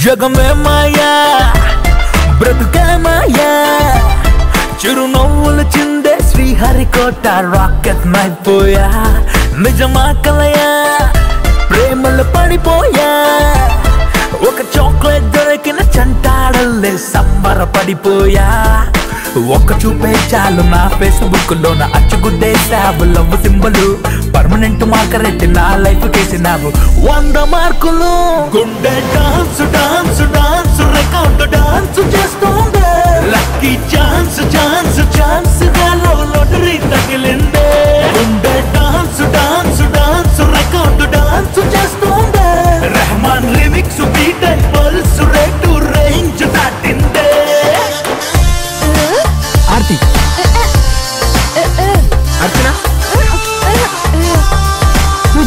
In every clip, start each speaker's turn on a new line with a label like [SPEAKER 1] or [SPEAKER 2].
[SPEAKER 1] జగమే మాయా బ్రతుకే మాయా చిరునవ్వులు చిందే శ్రీహరికోట రాకెట్ మైపోయా నిజమా కలయా ప్రేమలు పడిపోయా ఒక చాక్లెట్ దొరికిన చంటాడల్లే సంబరపడిపోయా ఒక్క చూపే చాలు నా ఫేస్బుక్ లో నా అచ్చుగుద్దేశావు లవ్ సింబలు పర్మనెంట్ మార్కర్ ఎట్టి నా లైఫ్ కేసినావు వంద మార్కులు గుండె dance dance dance record dance చేస్తోంది లక్కీ ఛాన్స్ ఛాన్స్ ఛాన్స్ గాలో లాటరీ తగిలిందే గుండె dance dance dance record dance చేస్తోంది Rahman lyrics beat pulse rate range దాటిందే
[SPEAKER 2] ఆర్తి అర్చన పూజ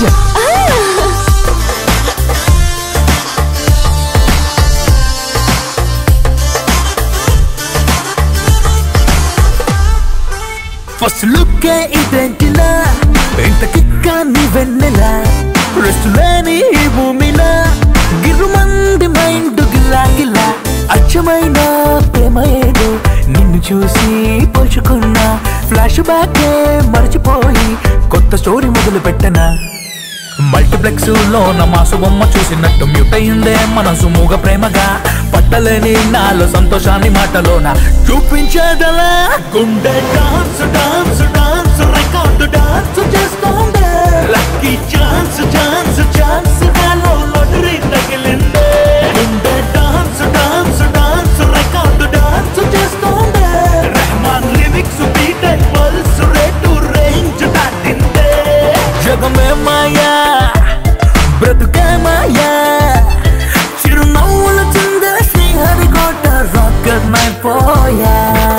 [SPEAKER 1] ఫస్ట్ లుక్ ఇదేంటిలా ఇంత కిక్క నీ వెన్నెలా రెస్ట్ లేని ఈ భూమిలా గిరుమంది మైండ్ గిల్లా గిల్లా అచ్చమైన ప్రేమ ఏదో నిన్ను చూసి పోల్చుకున్న ఫ్లాష్ బ్యాక్ మర్చిపోయి కొత్త స్టోరీ మొదలు పెట్టనా మల్టీప్లెక్స్ లో మాసు బొమ్మ చూసినట్టు మ్యూట్ అయిందే మనసు మూగ ప్రేమగా పట్టలేని నాలో సంతోషాన్ని మాటలోన చూపించేదలా గుండె dance dance dance record dance చేస్తోంది లక్కీ ఛాన్స్ ఛాన్స్ ఛాన్స్ గాలో లాటరీ తగిలిందే గుండె dance dance dance record dance చేస్తోంది Rahman lyrics beat pulse rate range దాటిందే జగమే మాయా బ్రతుకే మాయా చిరునవ్వుల చిందే శ్రీహరికోట రాకెట్ మైపోయా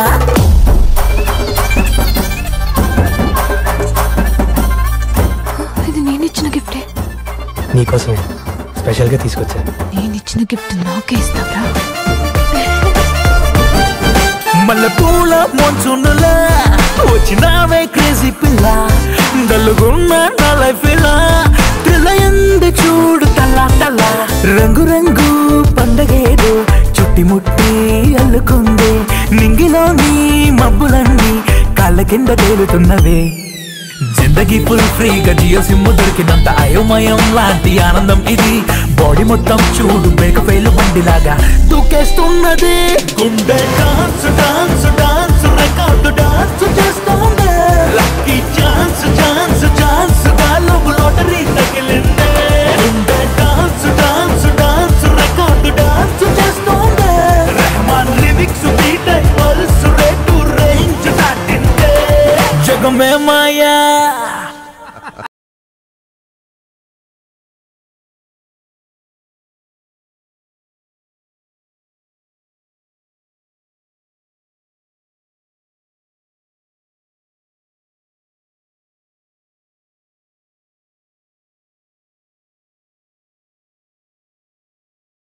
[SPEAKER 3] ఇది నేను ఇచ్చిన గిఫ్టే
[SPEAKER 2] నీకోసమే స్పెషల్గా తీసుకొచ్చా
[SPEAKER 3] నేను ఇచ్చిన గిఫ్ట్ నాకే ఇస్తావరా
[SPEAKER 1] మల్లె పూల మోన్సునులా వచ్చినావే క్రేజీ పిల్ల డల్లుగున్న నా లైఫ్ ఇలా త్రిలయంది చూడు తల తల రంగు రంగు పండగేదో చుట్టిముట్టి అల్లుకుంది నింగిలోని మబ్బులన్నీ కాళ్ళ కింద తేలుతున్నవే జిందగీ ఫుల్ ఫ్రీగా జియో సిమ్ దొరికినంత అయోమయం లాంటి ఆనందం ఇది బాడీ మొత్తం చూడు బ్రేక్ ఫెయిల్ బండిలాగా దూకేస్తున్నది గుండె dance dance dance record dance చేస్తోంది లక్కీ ఛాన్స్ ఛాన్స్ ఛాన్స్ గాలో లాటరీ తగిలిందే గుండె dance dance dance record dance చేస్తోంది Rahman lyrics beat pulse rate range దాటిందే జగమే మాయా